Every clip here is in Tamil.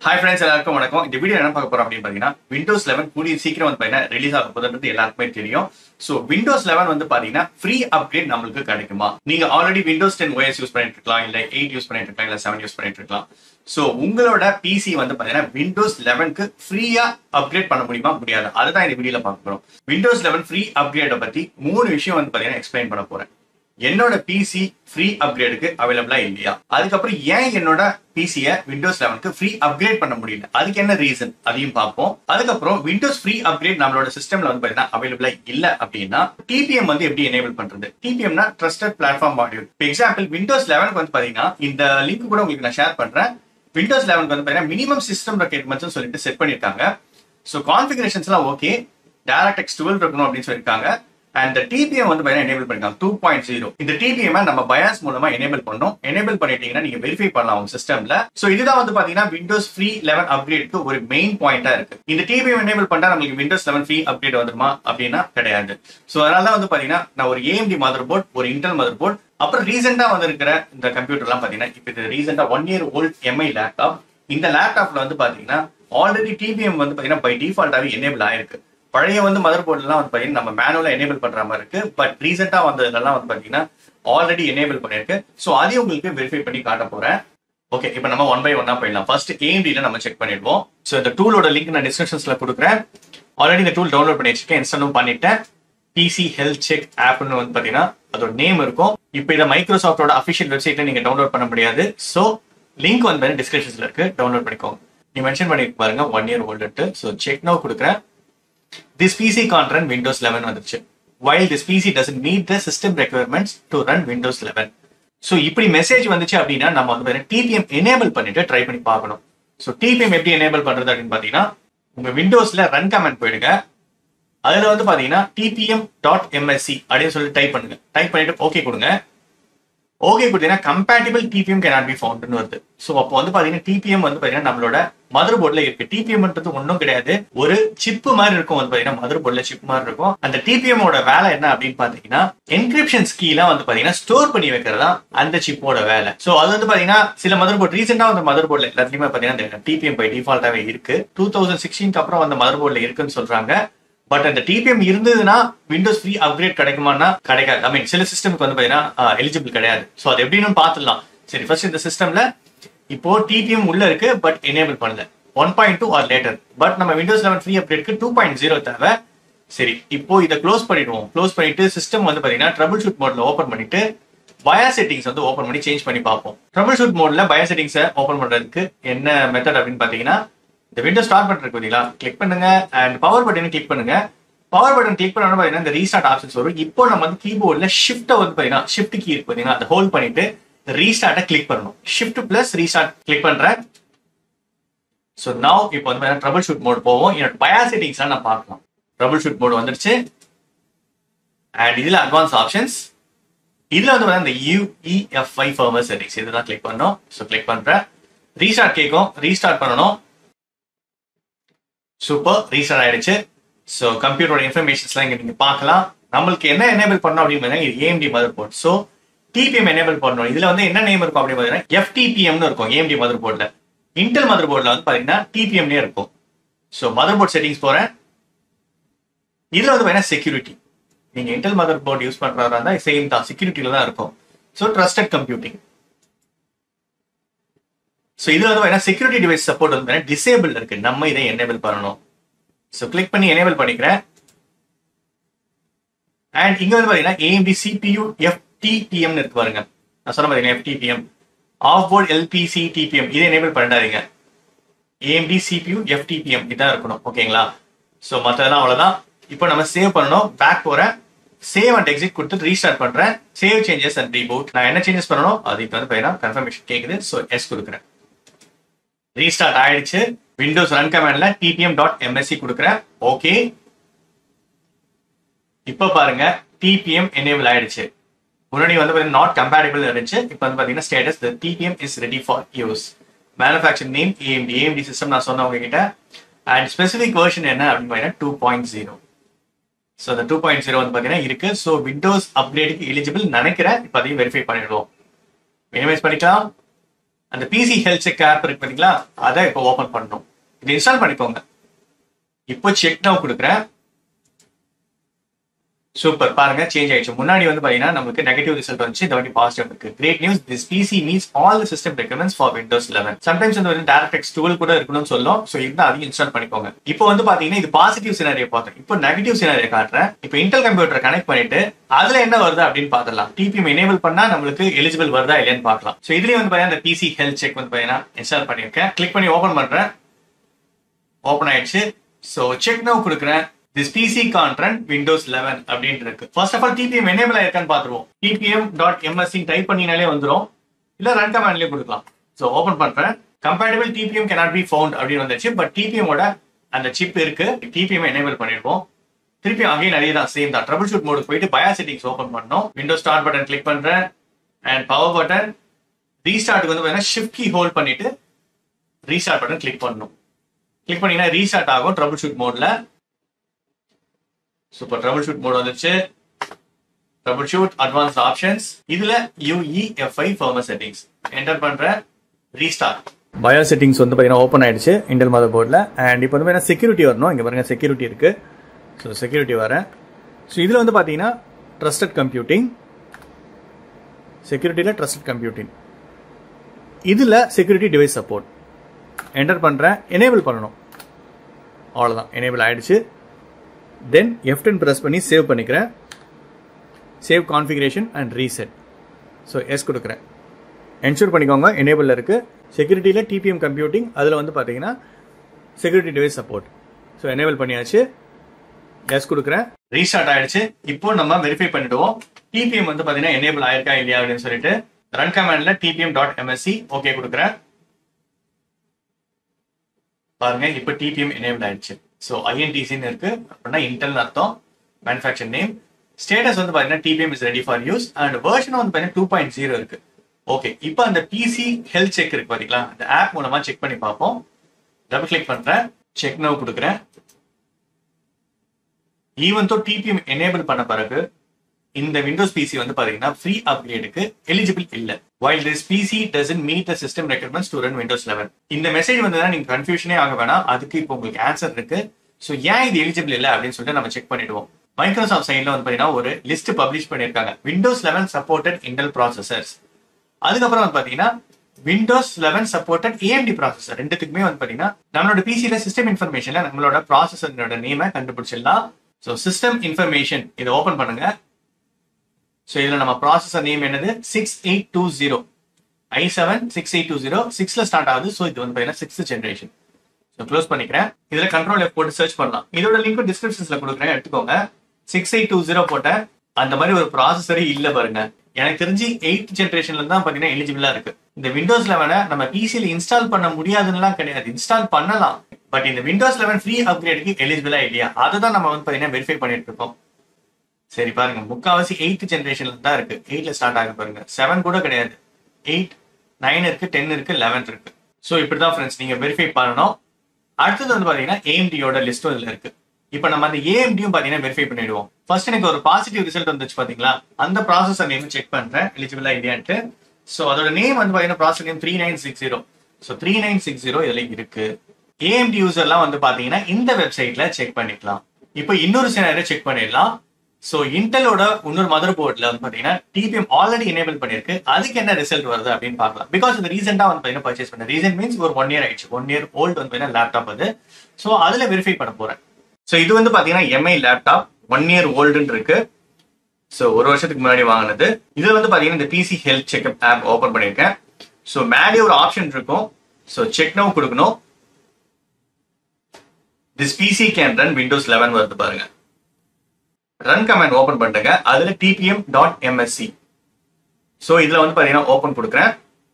ஹாய் ஃப்ரெண்ட்ஸ் எல்லாருக்கும் வணக்கம் இந்த வீடியோ என்ன பார்க்க போறோம் அப்படின்னு பாத்தீங்கன்னா விண்டோஸ் லெவன் கூடிய சீக்கிரம் வந்து பாத்தீங்கன்னா ரிலீஸ் ஆக போகுதுன்றது எல்லாருக்குமே தெரியும் ஸோ விண்டோஸ் லெவன் வந்து பாத்தீங்கன்னா ஃப்ரீ அப்கிரேட் நம்மளுக்கு கிடைக்குமா நீங்க already Windows ten OS use பண்ணிட்டு இருக்கலாம் இல்ல எயிட் யூஸ் பண்ணிட்டு இருக்கலாம் இல்ல செவன் யூஸ் பண்ணிட்டு இருக்கலாம் ஸோ உங்களோட பிசி வந்து பாத்தீங்கன்னா விண்டோஸ் லெவனுக்கு ஃப்ரீயா அப்கிரேட் பண்ண முடியுமா முடியாது அதுதான் இந்த வீடியோல பார்க்க போறோம் விண்டோஸ் லெவன் ஃப்ரீ அப்கிரேட பத்தி மூணு விஷயம் வந்து பாத்தீங்கன்னா எக்ஸ்பிளைன் பண்ண போறேன் என்னோட பிசி ஃப்ரீ அப்கிரேடுக்கு அவைலபிளா இல்லையா அதுக்கப்புறம் ஏன் என்னோட பிசிய விண்டோஸ் லெவனுக்கு ஃப்ரீ அப்கிரேட் பண்ண முடியல அதுக்கு என்ன ரீசன் அதையும் பார்ப்போம் அதுக்கப்புறம் விண்டோஸ் ஃப்ரீ அப்கிரேட் நம்மளோட சிஸ்டம்ல வந்து பாத்தீங்கன்னா அவைலபிளா இல்ல அப்படின்னா டிபிஎம் வந்து எப்படி எனேபிள் பண்றது டிபிஎம்னா ட்ரஸ்டட் பிளாட்ஃபார்ம் மாடியூல் இப்போ எக்ஸாம்பிள் விண்டோஸ் லெவனுக்கு வந்து பாத்தீங்கன்னா இந்த லிங்க் கூட உங்களுக்கு நான் ஷேர் பண்றேன் விண்டோஸ் லெவனுக்கு வந்து பாத்தீங்கன்னா மினிமம் சிஸ்டம் ரெக்யர்மெண்ட்ஸ் சொல்லிட்டு செட் பண்ணிருக்காங்க ஸோ கான்ஃபிகரேஷன்ஸ்லாம் ஓகே டேரக்ட் எக்ஸ் டுவெல் இருக்கணும் அப்படின்னு சொல்லியிருக்காங்க அண்ட் டிபிஎம் வந்து பார்த்தீங்கன்னா எனேபிள் பண்ணிருக்காங்க டூ பாயிண்ட் ஜீரோ இந்த டிபிஎம் நம்ம பயாஸ் மூலமா எனேபிள் பண்ணோம் எனேபிள் பண்ணிட்டீங்கன்னா நீங்க வெரிஃபை பண்ணலாம் உங்க சிஸ்டம்ல சோ இதுதான் வந்து பாத்தீங்கன்னா விண்டோஸ் ஃப்ரீ லெவன் அப்கிரேட்க்கு ஒரு மெயின் பாயிண்டா இருக்கு இந்த டிபிஎம் எனேபிள் பண்ணா நம்மளுக்கு விண்டோஸ் லெவன் ஃப்ரீ அப்கிரேட் வந்துருமா அப்படின்னா கிடையாது சோ அதனால தான் வந்து பாத்தீங்கன்னா நான் ஒரு ஏஎம்டி மதர் போர்ட் ஒரு இன்டெல் மதர் போர்ட் அப்புறம் ரீசெண்டா வந்திருக்கிற இந்த கம்ப்யூட்டர்லாம் பாத்தீங்கன்னா இப்போ இது ரீசெண்டா one year old MI laptop இந்த லேப்டாப்ல வந்து பாத்தீங்கன்னா ஆல்ரெடி டிபிஎம் வந்து பாத்தீங்கன்னா பை டிஃபால்ட்டாவே எனேபிள் ஆயிருக்கு பழைய வந்து மதர் போர்ட்லாம் வந்து பாத்தீங்கன்னா நம்ம மேனுவலா எனேபிள் பண்ற மாதிரி இருக்கு பட் ரீசெண்டா வந்ததுலாம் வந்து பாத்தீங்கன்னா ஆல்ரெடி எனேபிள் பண்ணிருக்கு ஸோ அதையும் உங்களுக்கு வெரிஃபை பண்ணி காட்ட போறேன் ஓகே இப்போ நம்ம ஒன் பை ஒன்னா போயிடலாம் ஃபர்ஸ்ட் ஏஎம்டில நம்ம செக் பண்ணிடுவோம் ஸோ இந்த டூலோட லிங்க் நான் டிஸ்கிரிப்ஷன்ஸ்ல கொடுக்குறேன் ஆல்ரெடி இந்த டூல் டவுன்லோட் பண்ணி வச்சிருக்கேன் இன்ஸ்டாலும் பண்ணிட்டேன் பிசி ஹெல்த் செக் ஆப்னு வந்து பாத்தீங்கன்னா அதோட நேம் இருக்கும் இப்போ இதை மைக்ரோசாஃப்டோட அஃபிஷியல் வெப்சைட்ல நீங்க டவுன்லோட் பண்ண முடியாது ஸோ லிங்க் வந்து டிஸ்கிரிப்ஷன்ஸ்ல இருக்கு டவுன்லோட் பண்ணிக்கோங்க நீ மென்ஷன் பண்ணி பாருங்க one year old so check now கொடுக்குறேன் this PC can't run Windows 11 வந்துருச்சு while this PC doesn't meet the system requirements to run Windows 11 so இப்படி மெசேஜ் வந்துச்சு அப்படின்னா நம்ம வந்து டிபிஎம் எனேபிள் பண்ணிட்டு ட்ரை பண்ணி பார்க்கணும் ஸோ டிபிஎம் எப்படி எனேபிள் பண்றது அப்படின்னு பார்த்தீங்கன்னா உங்க விண்டோஸ்ல ரன் கமெண்ட் போயிடுங்க அதுல வந்து பாத்தீங்கன்னா டிபிஎம் டாட் எம்எஸ்சி அப்படின்னு சொல்லி டைப் பண்ணுங்க டைப் பண்ணிட்டு ஓகே கொடுங்க ஓகே கொடுத்தீங்கன்னா கம்பேட்டிபிள் டிபிஎம் கேனாட் பி ஃபவுண்ட்னு வருது ஸோ அப்போ வந்து பாத்தீங்கன்னா டிபிஎம் வந்து பாத்தீங்கன்னா நம்மளோட மதர் போர்ட்ல இருக்கு டிபிஎம்ன்றது ஒன்றும் கிடையாது ஒரு சிப்பு மாதிரி இருக்கும் வந்து பாத்தீங்கன்னா மதர் போர்ட்ல சிப் மாதிரி இருக்கும் அந்த டிபிஎம்மோட வேலை என்ன அப்படின்னு பாத்தீங்கன்னா என்கிரிப்ஷன் கீலாம் வந்து பாத்தீங்கன்னா ஸ்டோர் பண்ணி வைக்கிறதா அந்த சிப்போட வேலை ஸோ அது வந்து பாத்தீங்கன்னா சில மதர் போர்ட் ரீசெண்டா வந்த மதர் போர்ட்ல எல்லாத்துலயுமே பாத்தீங்கன்னா டிபிஎம் பை டிஃபால்ட்டாவே இருக்கு டூ தௌசண்ட் சிக்ஸ்டீன்க்கு அப்புறம் அந்த மதர் போர்ட்ல இருக்குன்னு சொல்றாங்க பட் அந்த டிபிஎம் இருந்ததுன்னா விண்டோஸ் ஃப்ரீ அப்கிரேட் கிடைக்குமானா கிடைக்காது ஐ மீன் சில சிஸ்டம்க்கு வந்து பாத்தீங்கன்னா எலிஜிபிள் கிடையாது ஸோ அது எப்படின்னு பார்த்துடலாம் சரி ஃபர்ஸ்ட் இந்த சிஸ்டம்ல இப்போ டிபிஎம் உள்ள இருக்கு பட் எனேபிள் பண்ணல one point two or later but நம்ம விண்டோஸ் லெவன் ஃப்ரீ அப்டேட்க்கு டூ பாயிண்ட் ஜீரோ தேவை சரி இப்போ இதை க்ளோஸ் பண்ணிடுவோம் க்ளோஸ் பண்ணிட்டு சிஸ்டம் வந்து பாத்தீங்கன்னா ட்ரபிள் ஷூட் மோட்ல ஓப்பன் பண்ணிட்டு பயோ செட்டிங்ஸ் வந்து ஓப்பன் பண்ணி சேஞ்ச் பண்ணி பார்ப்போம் ட்ரபிள் ஷூட் மோட்ல பயோ செட்டிங்ஸை ஓப்பன் பண்றதுக்கு என்ன மெத்தட் அப்படின்னு பாத்தீங்கன்னா இந்த விண்டோ ஸ்டார்ட் பண்றது பார்த்தீங்களா கிளிக் பண்ணுங்க அண்ட் பவர் பட்டன் கிளிக் பண்ணுங்க பவர் பட்டன் கிளிக் பண்ணணும் பாத்தீங்கன்னா இந்த ரீஸ்டார்ட் ஆப்ஷன்ஸ் வரும் இப்போ நம்ம வந்து கீபோர்ட்ல ஷிஃப்ட்டை வந்து பாத்தீங்கன்னா ஷிஃப்ட் கீ இருக்கு பாத்தீங்கன்னா அதை ஹோல்ட் பண்ணிட்டு ரீஸ்டார்ட்டை கிளிக் பண்ணணும் ஷிஃப்ட் பிளஸ் ரீஸ்டார்ட் கிளிக் பண்றேன் ஸோ நவ் இப்போ வந்து ட்ரபிள் ஷூட் மோட் போவோம் என்னோட பயா செட்டிங்ஸ்லாம் நான் பார்க்கலாம் ட்ரபிள் ஷூட் மோட் வந்துருச்சு அண்ட் இதுல அட்வான்ஸ் ஆப்ஷன்ஸ் இதுல வந்து பார்த்தீங்கன்னா இந்த யூஇஎஃப்ஐ ஃபர்மர் செட்டிங்ஸ் இதுதான் கிளிக் பண்ணோம் ஸோ கிளிக் பண்றேன் ரீஸ்டார்ட் கேட்கும் ரீஸ்டார்ட் பண்ணணும் சூப்பர் ரீஸ்டார்ட் ஆயிடுச்சு ஸோ கம்ப்யூட்டரோட இன்ஃபர்மேஷன்ஸ்லாம் இங்க நீங்க பார்க்கலாம் நம்மளுக்கு என்ன எனேபிள் பண்ணணும் அப்படின்னு இது AMD motherboard so TPM enable பண்ணணும் இதுல வந்து என்ன நேம் இருக்கும் அப்படின்னு பார்த்தீங்கன்னா எஃப்டிபிஎம்னு இருக்கும் ஏஎம்டி மதர் போர்ட்ல இன்டெல் மதர் போர்ட்ல வந்து பாத்தீங்கன்னா டிபிஎம்னே இருக்கும் ஸோ மதர் போர்ட் செட்டிங்ஸ் போறேன் இதுல வந்து பாத்தீங்கன்னா செக்யூரிட்டி நீங்க இன்டெல் மதர் போர்ட் யூஸ் பண்றதா இருந்தா சேம் தான் செக்யூரிட்டியில தான் இருக்கும் ஸோ ட்ரஸ்டட் கம்ப்யூட்டிங் ஸோ இதுல வந்து பாத்தீங்கன்னா செக்யூரிட்டி டிவைஸ் சப்போர்ட் வந்து டிசேபிள் இருக்கு நம்ம இதை எனேபிள் பண்ணணும் ஸோ கிளிக் பண்ணி எனேபிள் பண்ணிக்கிறேன் அண்ட் இங்க வந்து பாத்தீங்கன்னா ஏஎம்டி சிபியூ எஃப்டிபிஎம் இருக்கு பாருங்க நான் சொன்ன பாத்தீங்கன்னா fTPM off board LPC TPM இதை எனேபிள் பண்ணிடாதீங்க ஏஎம்டி சிபியூ எஃப்டிபிஎம் இதான் இருக்கணும் ஓகேங்களா ஸோ மற்றதெல்லாம் அவ்வளோதான் இப்போ நம்ம சேவ் பண்ணணும் பேக் போறேன் சேவ் அண்ட் எக்ஸிட் கொடுத்து ரீஸ்டார்ட் பண்றேன் சேவ் சேஞ்சஸ் அண்ட் ரீபூட் நான் என்ன சேஞ்சஸ் பண்ணணும் அது இப்போ வந்து பார்த்தீங்கன்னா கன்ஃபர்மேஷன் கேட்குது ஸோ எஸ் கொடுக்குறேன் ரீஸ்டார்ட் ஆயிடுச்சு விண்டோஸ் ரன் கமாண்ட்ல டிபிஎம் டாட் எம்எஸ்சி கொடுக்குறேன் ஓகே இப்போ பாருங்க டிபிஎம் எனேபிள் ஆயிடுச்சு முன்னாடி வந்து பார்த்தீங்கன்னா நாட் கம்பேரிபிள் இருந்துச்சு இப்போ வந்து பார்த்தீங்கன்னா status the TPM is ready for use manufacturer name AMD AMD system நான் சொன்ன உங்ககிட்ட அண்ட் ஸ்பெசிஃபிக் வெர்ஷன் என்ன அப்படின்னு பார்த்தீங்கன்னா டூ பாயிண்ட் ஜீரோ ஸோ அந்த டூ பாயிண்ட் ஜீரோ வந்து பார்த்தீங்கன்னா இருக்கு ஸோ விண்டோஸ் அப்கிரேடுக்கு எலிஜிபிள் நினைக்கிறேன் இப்போ அதையும் வெரிஃபை பண்ணிடுவோம் மினிமைஸ் பண்ணிக்கலாம் அந்த பிசி ஹெல்த் செக் ஆப் இருக்கு பாத்தீங்களா அதை இப்போ ஓபன் பண்ணணும் இதை இன்ஸ்டால் பண்ணிக்கோங்க இப்போ செக் நவ் கொடுக்குறேன் சூப்பர் பாருங்க சேஞ்ச் ஆயிடுச்சு முன்னாடி வந்து பாத்தீங்கன்னா நமக்கு நெகட்டிவ் ரிசல்ட் வந்துச்சு இந்த வாட்டி பாசிட்டிவ் இருக்கு great news this PC means all the system recommends for Windows eleven sometimes வந்து வந்து டேரக்ட் எக்ஸ் டூல் கூட இருக்கணும்னு சொல்லும் ஸோ இருந்தா அதையும் இன்ஸ்டால் பண்ணிக்கோங்க இப்போ வந்து பாத்தீங்கன்னா இது பாசிட்டிவ் சினாரியோ பார்த்தோம் இப்போ நெகட்டிவ் சினாரியோ காட்டுறேன் இப்போ இன்டெல் கம்ப்யூட்டர் கனெக்ட் பண்ணிட்டு அதுல என்ன வருது அப்படின்னு பார்த்துடலாம் டிபிஎம் எனேபிள் பண்ணா நம்மளுக்கு எலிஜிபிள் வருதா இல்லையான்னு பார்க்கலாம் ஸோ இதுலயே வந்து பாத்தீங்கன்னா இந்த பிசி ஹெல்த் செக் வந்து பாத்தீங்கன்னா இன்ஸ்டால் பண்ணியிருக்கேன் கிளிக் பண்ணி ஓபன் பண்றேன் ஓபன் ஆயிடுச்சு ஸோ செக் நவ் கொடுக்குறேன் this PC can run Windows eleven அப்படின்னு இருக்கு first of all TPM enable ஆயிருக்கான்னு பார்த்துருவோம் டிபிஎம் டாட் எம்எஸ்சி டைப் பண்ணினாலே வந்துடும் இல்ல ரன் கமாண்ட்லயே கொடுக்கலாம் ஸோ ஓபன் பண்றேன் compatible TPM cannot be found அப்படின்னு வந்துச்சு பட் டிபிஎம் ஓட அந்த சிப் இருக்கு டிபிஎம் எனேபிள் பண்ணிருக்கோம் திருப்பி அங்கேயும் நிறைய தான் சேம் தான் ட்ரபிள் ஷூட் மோடுக்கு போயிட்டு பயா செட்டிங்ஸ் ஓபன் பண்ணோம் விண்டோ ஸ்டார்ட் பட்டன் கிளிக் பண்றேன் அண்ட் பவர் பட்டன் ரீஸ்டார்ட்டுக்கு வந்து பார்த்தீங்கன்னா ஷிஃப்ட் கீ ஹோல்ட் பண்ணிட்டு ரீஸ்டார்ட் பட்டன் கிளிக் பண்ணணும் கிளிக் பண்ணீங்கன்னா ரீஸ்டார்ட் ஆகும் ட்ரபிள் ஷூட் மோட்ல சூப்பர் ட்ரபிள் ஷூட் மோட் வந்துச்சு ட்ரபிள் ஷூட் அட்வான்ஸ்ட் ஆப்ஷன்ஸ் இதுல யூஇஎஃப்ஐ ஃபர்மர் செட்டிங்ஸ் என்டர் பண்றேன் ரீஸ்டார்ட் பயோ செட்டிங்ஸ் வந்து பார்த்தீங்கன்னா ஓப்பன் ஆயிடுச்சு இன்டெல் மதர் போர்டில் அண்ட் இப்போ வந்து பார்த்தீங்கன்னா செக்யூரிட்டி வரணும் இங்கே பாருங்க செக்யூரிட்டி இருக்கு ஸோ செக்யூரிட்டி வரேன் ஸோ இதில் வந்து பார்த்தீங்கன்னா ட்ரஸ்டட் கம்ப்யூட்டிங் செக்யூரிட்டியில் ட்ரஸ்டட் கம்ப்யூட்டிங் இதில் செக்யூரிட்டி டிவைஸ் சப்போர்ட் என்டர் பண்ணுறேன் எனேபிள் பண்ணணும் அவ்வளோதான் எனேபிள் ஆயிடுச்சு தென் எஃப் டென் ப்ரெஸ் பண்ணி சேவ் பண்ணிக்கிறேன் save configuration and reset so yes கொடுக்குறேன் என்ஷூர் பண்ணிக்கோங்க எனேபிளில் இருக்குது செக்யூரிட்டியில் டிபிஎம் கம்ப்யூட்டிங் அதில் வந்து பார்த்தீங்கன்னா security device support so enable பண்ணியாச்சு எஸ் கொடுக்குறேன் ரீஸ்டார்ட் ஆயிடுச்சு இப்போ நம்ம வெரிஃபை பண்ணிடுவோம் டிபிஎம் வந்து பார்த்தீங்கன்னா எனேபிள் ஆயிருக்கா இல்லையா அப்படின்னு சொல்லிட்டு ரன் கமாண்ட்ல டிபிஎம் டாட் எம்எஸ்சி ஓகே கொடுக்குறேன் பாருங்க இப்போ டிபிஎம் எனேபிள் ஆயிடுச்சு ஸோ ஐஎன்டிசின்னு இருக்கு அப்படின்னா இன்டெல் அர்த்தம் மேனுஃபேக்சர் நேம் ஸ்டேட்டஸ் வந்து பாத்தீங்கன்னா TPM is ready for use and version வந்து பாத்தீங்கன்னா டூ பாயிண்ட் ஜீரோ இருக்கு ஓகே இப்போ அந்த பிசி ஹெல்த் செக் இருக்கு பாத்தீங்களா அந்த ஆப் மூலமா செக் பண்ணி பார்ப்போம் டபுள் கிளிக் பண்றேன் செக் நவ் கொடுக்குறேன் ஈவன் தோ டிபிஎம் எனேபிள் பண்ண பிறகு இந்த விண்டோஸ் பிசி வந்து பாத்தீங்கன்னா ஃப்ரீ அப்கிரேடுக்கு எலிஜிபிள் இல்ல while this PC doesn't meet the system requirements to run Windows eleven இந்த மெசேஜ் வந்து நீங்க கன்ஃபியூஷனே ஆக வேணாம் அதுக்கு இப்போ உங்களுக்கு ஆன்சர் இருக்கு ஸோ ஏன் இது எலிஜிபிள் இல்லை அப்படின்னு சொல்லிட்டு நம்ம செக் பண்ணிடுவோம் மைக்ரோசாஃப்ட் சைட்ல வந்து பாத்தீங்கன்னா ஒரு லிஸ்ட் பப்ளிஷ் பண்ணிருக்காங்க Windows eleven supported Intel processors அதுக்கப்புறம் வந்து பாத்தீங்கன்னா Windows eleven supported AMD processor ரெண்டுத்துக்குமே வந்து பாத்தீங்கன்னா நம்மளோட பிசில சிஸ்டம் இன்ஃபர்மேஷன்ல நம்மளோட ப்ராசஸரோட நேமை கண்டுபிடிச்சிடலாம் ஸோ சிஸ்டம் இன்ஃபர்மேஷன் இதை ஓபன் பண்ணுங்க ஸோ இதுல நம்ம ப்ராசஸர் நேம் என்னது six eight two zero i seven six eight two zero சிக்ஸ்ல ஸ்டார்ட் ஆகுது ஸோ இது வந்து பாத்தீங்கன்னா சிக்ஸ்த் ஜென்ரேஷன் ஸோ க்ளோஸ் பண்ணிக்கிறேன் இதுல கண்ட்ரோல் எஃப் போட்டு சர்ச் பண்ணலாம் இதோட லிங்க் டிஸ்கிரிப்ஷன்ஸ்ல கொடுக்குறேன் எடுத்துக்கோங்க சிக்ஸ் எயிட் டூ ஜீரோ போட்டேன் அந்த மாதிரி ஒரு ப்ராசஸரே இல்ல பாருங்க எனக்கு தெரிஞ்சு எயிட் ஜென்ரேஷன்ல தான் பாத்தீங்கன்னா எலிஜிபிளா இருக்கு இந்த விண்டோஸ் லெவனை நம்ம பிசியில் இன்ஸ்டால் பண்ண முடியாதுன்னுலாம் கிடையாது இன்ஸ்டால் பண்ணலாம் பட் இந்த விண்டோஸ் லெவன் ஃப்ரீ அப்கிரேடுக்கு எலிஜிபிளா இல்லையா அதை தான் நம்ம வந்து பாத்தீங்கன்னா வெரிஃபை பண்ணிட்டு இருக்கோம் சரி பாருங்க முக்காவாசி எயித் ஜென்ரேஷன்ல தான் இருக்கு எயிட்ல ஸ்டார்ட் ஆக பாருங்க செவன் கூட கிடையாது எயிட் நைன் இருக்கு டென் இருக்கு லெவன் இருக்கு ஸோ இப்படிதான் ஃப்ரெண்ட்ஸ் நீங்க வெரிஃபை பண்ணணும் அடுத்தது வந்து பாத்தீங்கன்னா ஏஎம்டியோட லிஸ்ட்டும் இதுல இருக்கு இப்போ நம்ம அந்த ஏஎம்டியும் பாத்தீங்கன்னா வெரிஃபை பண்ணிடுவோம் ஃபர்ஸ்ட் எனக்கு ஒரு பாசிட்டிவ் ரிசல்ட் வந்துச்சு பாத்தீங்களா அந்த ப்ராசஸர் நேம் செக் பண்றேன் எலிஜிபிளா இல்லையான்ட்டு ஸோ அதோட நேம் வந்து பாத்தீங்கன்னா processor name three nine six zero so three nine six zero இதுல இருக்கு ஏஎம்டி யூசர்லாம் வந்து பாத்தீங்கன்னா இந்த வெப்சைட்ல செக் பண்ணிக்கலாம் இப்போ இன்னொரு சினாரியோ செக் பண்ணிடலாம் ஸோ இன்டெலோட இன்னொரு மதர் போர்ட்ல வந்து பாத்தீங்கன்னா டிபிஎம் ஆல்ரெடி எனேபிள் பண்ணிருக்கு அதுக்கு என்ன ரிசல்ட் வருது அப்படின்னு பார்க்கலாம் பிகாஸ் இது ரீசெண்டா வந்து பாத்தீங்கன்னா பர்ச்சேஸ் பண்ண ரீசன் மீன்ஸ் ஒரு ஒன் இயர் ஆயிடுச்சு ஒன் இயர் ஓல்டு வந்து பாத்தீங்கன்னா லேப்டாப் அது ஸோ அதுல வெரிஃபை பண்ண போறேன் ஸோ இது வந்து பாத்தீங்கன்னா எம்ஐ லேப்டாப் ஒன் இயர் ஓல்டுன்னு இருக்கு ஸோ ஒரு வருஷத்துக்கு முன்னாடி வாங்கினது இதுல வந்து பாத்தீங்கன்னா இந்த PC health checkup app open பண்ணிருக்கேன் ஸோ மேலே ஒரு ஆப்ஷன் இருக்கும் ஸோ செக் நவ் கொடுக்கணும் this PC can run Windows eleven வருது பாருங்க ரன் கமாண்ட் ஓபன் பண்ணுங்க அதுல டிபிஎம் டாட் எம்எஸ்சி ஸோ இதுல வந்து பாத்தீங்கன்னா ஓபன் கொடுக்குறேன்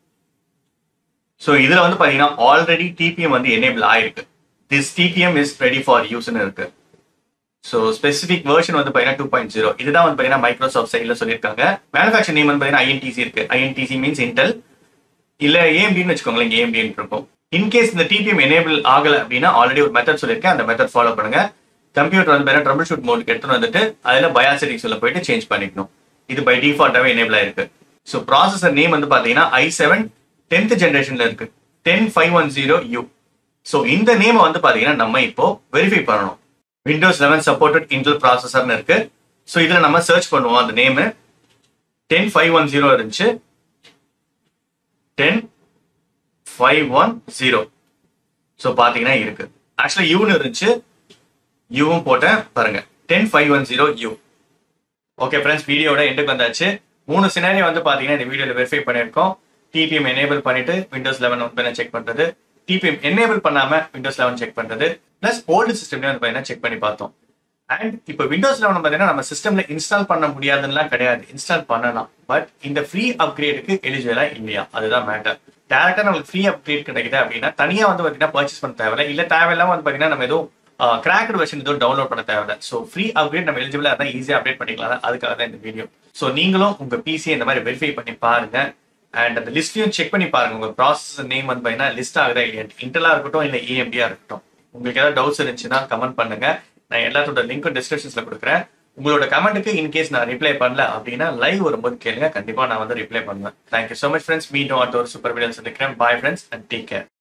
ஸோ இதுல வந்து பாத்தீங்கன்னா ஆல்ரெடி டிபிஎம் வந்து எனேபிள் ஆயிருக்கு this TPM is ready for யூஸ்னு இருக்கு ஸோ ஸ்பெசிபிக் வெர்ஷன் வந்து பாத்தீங்கன்னா டூ பாயிண்ட் ஜீரோ இதுதான் வந்து பாத்தீங்கன்னா மைக்ரோசாஃப்ட் சைட்ல சொல்லியிருக்காங்க மேனுஃபேக்சர் நேம் வந்து பாத்தீங்கன்னா ஐஎன்டிசி இருக்கு ஐஎன்டிசி மீன்ஸ் இன்டெல் இல்ல ஏஎம்டின்னு வச்சுக்கோங்களேன் ஏஎம்டின்னு இருக்கும் இன்கேஸ் இந்த டிபிஎம் எனேபிள் ஆகல அப்படின்னா ஆல்ரெடி ஒரு மெத்தட் சொல்லியிருக்கேன் அந்த மெத்தட் ஃபாலோ பண்ணுங்க கம்ப்யூட்டர் வந்து பாத்தீங்கன்னா ட்ரபிள் ஷூட் மோடுக்கு எடுத்துட்டு வந்துட்டு அதுல பயா செட்டிங்ஸ் உள்ள போயிட்டு சேஞ்ச் பண்ணிக்கணும் இது பை டிஃபால்ட்டாவே எனேபிள் ஆயிருக்கு ஸோ ப்ராசஸர் நேம் வந்து பாத்தீங்கன்னா ஐ செவன் டென்த் ஜென்ரேஷன்ல இருக்கு ten five one zero U so இந்த நேமை வந்து பாத்தீங்கன்னா நம்ம இப்போ வெரிஃபை பண்ணணும் விண்டோஸ் லெவன் சப்போர்ட்டட் இன்டெல் ப்ராசஸர்னு இருக்கு ஸோ இதுல நம்ம சர்ச் பண்ணுவோம் அந்த நேமு டென் ஃபைவ் ஒன் ஜீரோ இருந்துச்சு ten five one zero so பார்த்தீங்கன்னா இருக்கு ஆக்சுவலா யூன்னு இருந்துச்சு யூவும் போட்டேன் பாருங்க ten five one zero U okay friends வீடியோட எண்டுக்கு வந்தாச்சு மூணு சினாரியோ வந்து பார்த்தீங்கன்னா இந்த வீடியோவில் வெரிஃபை பண்ணியிருக்கோம் டிபிஎம் எனேபிள் பண்ணிட்டு விண்டோஸ் லெவன் வந்து செக் பண்றது டிபிஎம் எனேபிள் பண்ணாம விண்டோஸ் லெவன் செக் பண்றது பிளஸ் ஓல்டு சிஸ்டம்லேயே வந்து பார்த்தீங்கன்னா செக் பண்ணி பார்த்தோம் அண்ட் இப்போ விண்டோஸ் லெவன் பார்த்தீங்கன்னா நம்ம சிஸ்டம்ல இன்ஸ்டால் பண்ண முடியாதுன்னுலாம் கிடையாது இன்ஸ்டால் பண்ணலாம் பட் இந்த ஃப்ரீ அப்கிரேடுக்கு எலிஜிபிளா இல்லையா அதுதான் மேட்டர் டேரக்டா நம்மளுக்கு ஃப்ரீ அப்கிரேட் கிடைக்குது அப்படின்னா தனியா வந்து பார்த்தீங்கன்னா பர்ச்சேஸ் பண்ண தேவையில்ல இல்ல தேவையில்லாம வந்து பார்த்தீங்கன்னா நம்ம எதுவும் கிராக்டு வெர்ஷன் எதுவும் டவுன்லோட் பண்ண தேவையில்ல ஸோ ஃப்ரீ அப்கிரேட் நம்ம எலிஜிபிளா இருந்தால் ஈஸியாக அப்டேட் பண்ணிக்கலாம் அதுக்காக தான் இந்த வீடியோ ஸோ நீங்களும் உங்க பிசி இந்த மாதிரி வெரிஃபை பண்ணி பாருங்க அண்ட் அந்த லிஸ்ட்லையும் செக் பண்ணி பாருங்க உங்க ப்ராசஸ் நேம் வந்து பார்த்தீங்கன்னா லிஸ்ட் ஆகுதா இல்லையா இன்டலா இருக்கட்டும் இல்லை ஏஎம்டியா இருக்கட்டும் உங்களுக்கு ஏதாவது டவுட்ஸ் இருந்துச்சுன்னா கமெண்ட் பண்ணுங்க நான் எல்லாத்தோட லிங்க்கும் டிஸ்கிரிப்ஷன்ஸ்ல கொடுக்குறேன் உங்களோட கமெண்ட்டுக்கு இன்கேஸ் நான் ரிப்ளை பண்ணல அப்படின்னா லைவ் வரும்போது கேளுங்க கண்டிப்பா நான் வந்து ரிப்ளை பண்ணுவேன் தேங்க்யூ ஸோ மச் ஃப்ரெண்ட்ஸ் மீண்டும் அடுத்த ஒரு சூப்பர் வீடியோ சந்திக்கிறேன் bye friends and take care